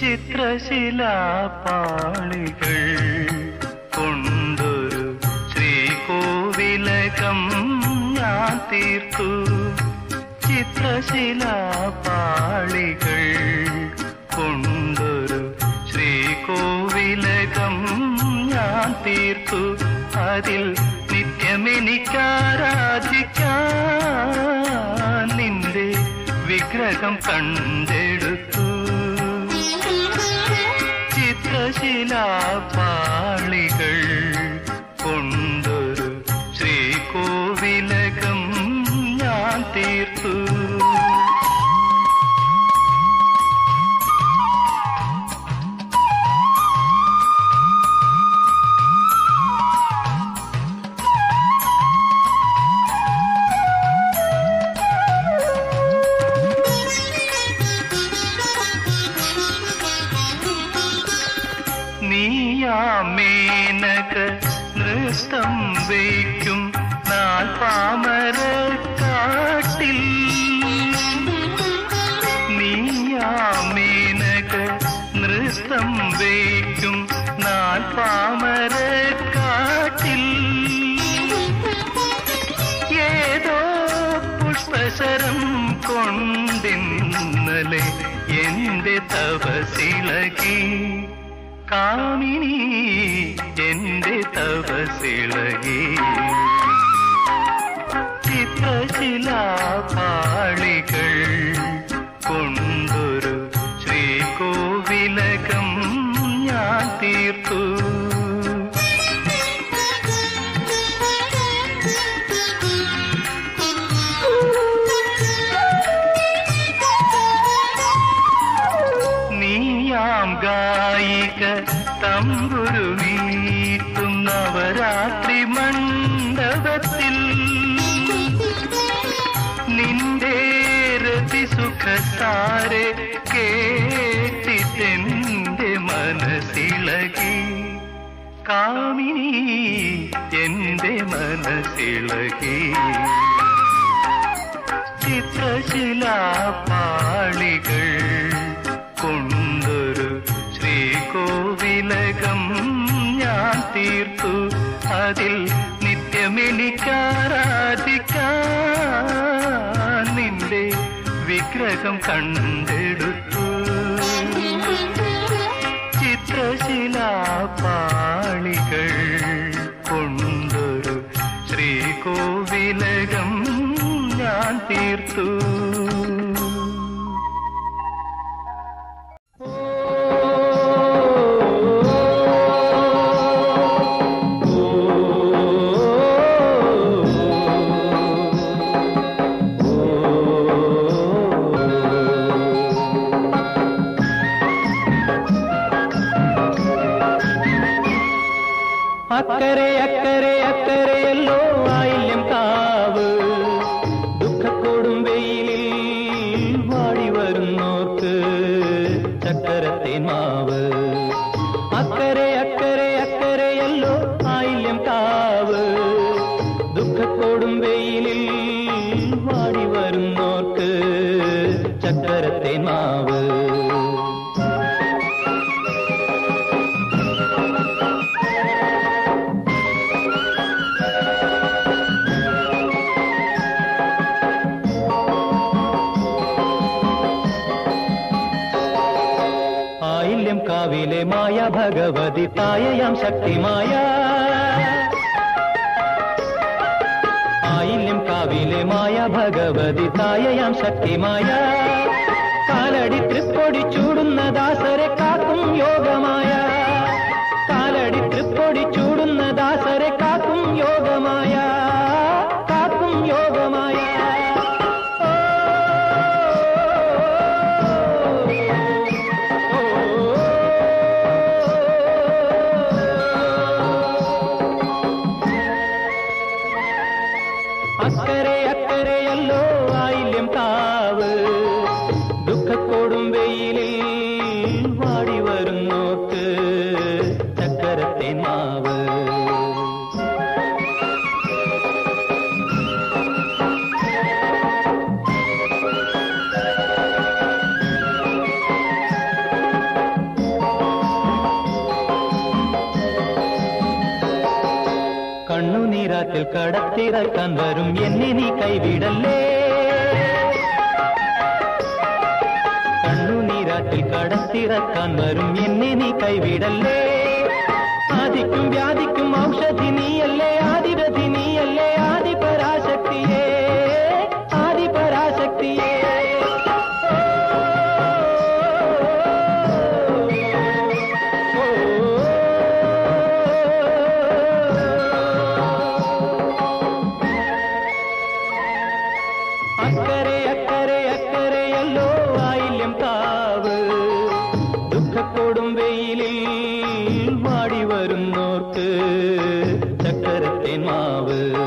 ചിത്രശിലാപാളികൾ കൊണ്ടൊരു ശ്രീകോവിലകം ഞാൻ തീർത്തു ചിത്രശിലാപാളികൾ കൊണ്ടൊരു ശ്രീകോവിലകം ഞാൻ തീർത്തു അതിൽ നിത്യമെനിക്കാരാധിക്കാൻ നിന്റെ വിഗ്രഹം കണ്ടെടുത്തു ചിത്രശിലാപാളികൾ കൊണ്ടൊരു ശ്രീകോവിലകം ഞാൻ തീർത്തു നീയാമേനക നൃത്തം വയ്ക്കും നാൾ പാമര കാട്ടിൽ നീയാമേനക നൃത്തം വയ്ക്കും നാൾ പാമര കാട്ടിൽ ഏതോ പുഷ്പശരം കൊണ്ടിന്നലെ എന്റെ തപസിളകി കാമിനി എന്റെ തപസിളകി ചിത്രശിലാപാളികൾ കൊണ്ടൊരു ശ്രീകോവിലകം ഞാൻ തീർത്തു നീയാം ഗായിക തമ്പുരു വീട്ടും നവരാത്രി മണ്ഡപത്തിൽ നിന്റെ രതിസുഖസാരെ കേട്ടിട്ടെന്റെ മനസ്സിളകി കാമിനി എന്റെ മനസ്സിളകി ചിത്രശിലാപാളികൾ കൊണ്ടൊരു ശ്രീകോവിലകം ഞാൻ തീർത്തു അതിൽ നിത്യമെനിക്കാരാധിക്കാൻ നിന്റെ വിഗ്രഹം കണ്ടെടുത്തു ചിത്രശിലാപാളികൾ കൊണ്ടൊരു ശ്രീകോവിലകം ഞാൻ തീർത്തു അക്കരെ അക്കരെ അക്കരെയല്ലോ ആയില്യം കാവ് ദുഃഖക്കോടും വെയിലിൽ വാടി വരുന്നോർക്ക് ചക്കരത്തെ മാവ് അക്കരെ അക്കരെ അക്കരെയല്ലോ ആയില്യം കാവ് ദുഃഖക്കോടും വെയിലിൽ വാടി വരുന്നോർക്ക് ചക്കരത്തെ മാവ് ആയില്യം കാവിലെ മായ ഭഗവതി തായയാം ശക്തിമായ ആയില്യം കാവിലെ മായ ഭഗവതി തായയാം ശക്തിമായ കാലടി തൃപ്പൊടി ചൂടുന്ന ദാസരെ കാക്കും യോഗമായ കാലടി തൃപ്പൊടി ചൂടുന്ന ദാസരെ കാക്കും യോഗമായ കാക്കും യോഗമായ അക്കരെ അക്കരെയല്ലോ ആയില്യം കാവ് ദുഃഖക്കോടും വെയിലിൽ കണ്ണുനീരാറ്റിൽ കടത്തിറക്കാൻ വരും എന്നെ നീ കൈവിടല്ലേ കണ്ണുനീരാറ്റിൽ കടത്തിറക്കാൻ വരും എന്നെ നീ കൈവിടല്ലേ ആദിക്കും വ്യാധിക്കും ഔഷധി നീയല്ലേ ആദിരഥി നീയല്ലേ ആദിപരാശക്തിയേ ആദിപരാശക്തിയേ അക്കരെ അക്കരെ അക്കരെയല്ലോ ആയില്യം കാവ് ദുഃഖത്തോടും വെയിലിൽ വാടി വരുന്നോർക്ക് ചക്കരത്തേൻ മാവ്